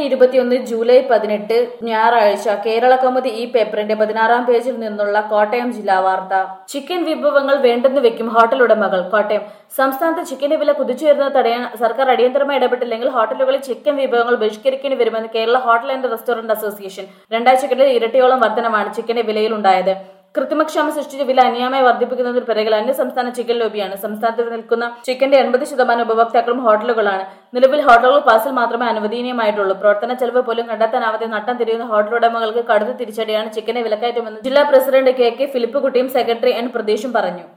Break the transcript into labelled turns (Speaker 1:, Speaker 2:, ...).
Speaker 1: രണ്ടായിരത്തി ഇരുപത്തിയൊന്ന് ജൂലൈ പതിനെട്ട് ഞായറാഴ്ച കേരള കൗമുദി ഈ പേപ്പറിന്റെ പതിനാറാം പേജിൽ നിന്നുള്ള കോട്ടയം ജില്ലാ വാർത്ത ചിക്കൻ വിഭവങ്ങൾ വേണ്ടെന്ന് വെക്കും ഹോട്ടൽ ഉടമകൾ കോട്ടയം സംസ്ഥാനത്ത് ചിക്കന്റെ വില കുതിച്ചുയരുന്നത് തടയാൻ സർക്കാർ അടിയന്തരമായി ഇടപെട്ടില്ലെങ്കിൽ ഹോട്ടലുകളിൽ ചിക്കൻ വിഭവങ്ങൾ ബഹിഷ്കരിക്കേണ്ടി വരുമെന്ന് Kerala hotel and restaurant association രണ്ടാഴ്ചക്കിടെ ഇരട്ടിയോളം വർധനമാണ് ചിക്കന്റെ വിലയിൽ ഉണ്ടായത് കൃത്രിമക്ഷാമം സൃഷ്ടിച്ച വില അന്യായമായി വർദ്ധിപ്പിക്കുന്നതിന് പിറകിൽ അന്യ സംസ്ഥാന ചിക്കൻ ലോബിയാണ് സംസ്ഥാനത്ത് നിൽക്കുന്ന ചിക്കന്റെ എൺപത് ശതമാനം ഉപഭോക്താക്കളും ഹോട്ടലുകളാണ് നിലവിൽ ഹോട്ടലുകൾ പാർസൽ മാത്രമേ അനുവദനീയമായിട്ടുള്ളൂ പ്രവർത്തന ചെലവ് പോലും കണ്ടെത്താനാവാതെ നട്ടം തിരിയുന്ന ഹോട്ടൽ ഉടമകൾക്ക് കടുത്ത തിരിച്ചടിയാണ് ചിക്കന്റെ വിലക്കയറ്റമെന്ന് ജില്ലാ പ്രസിഡന്റ് കെ കെ ഫിലിപ്പ് കുട്ടിയും സെക്രട്ടറി എൻ പ്രതീഷും പറഞ്ഞു